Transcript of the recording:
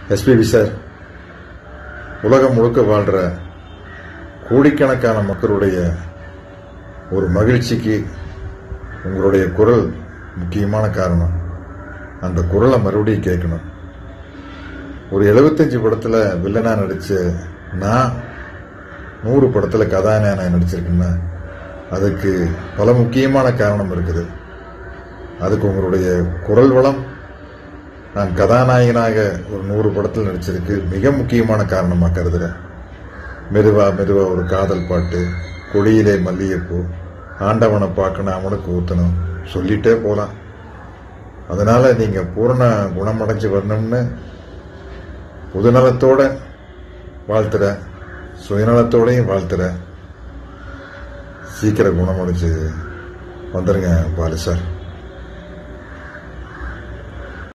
SPB sir உலகம் முழுக்க வாழ்ற கோடிக்கணக்கான மக்களுடைய ஒரு மகிழ்ச்சிக்கு உங்களுடைய குரல் முக்கியமான காரணம் அந்த குரலை மறுபடியும் கேட்கணும் ஒரு எழுபத்தஞ்சு படத்தில் வில்லனா நடிச்ச நான் நூறு படத்தில் கதாநாயகனாக நடிச்சிருக்கேன்னா அதுக்கு பல முக்கியமான காரணம் இருக்குது அதுக்கு உங்களுடைய குரல் வளம் நான் கதாநாயகனாக ஒரு நூறு படத்தில் நடிச்சதுக்கு மிக முக்கியமான காரணமாக கருதுகிறேன் மெதுவா மெதுவா ஒரு காதல் பாட்டு கொடியிலே மல்லிகைப்பூ ஆண்டவனை பார்க்கணும் அவனுக்கு ஊற்றணும் சொல்லிட்டே போகலாம் அதனால நீங்க பூரண குணமடைஞ்சு வரணும்னு பொதுநலத்தோட வாழ்த்துற சுயநலத்தோடையும் வாழ்த்துற சீக்கிரம் குணமடைஞ்சு வந்துருங்க பாலு சார்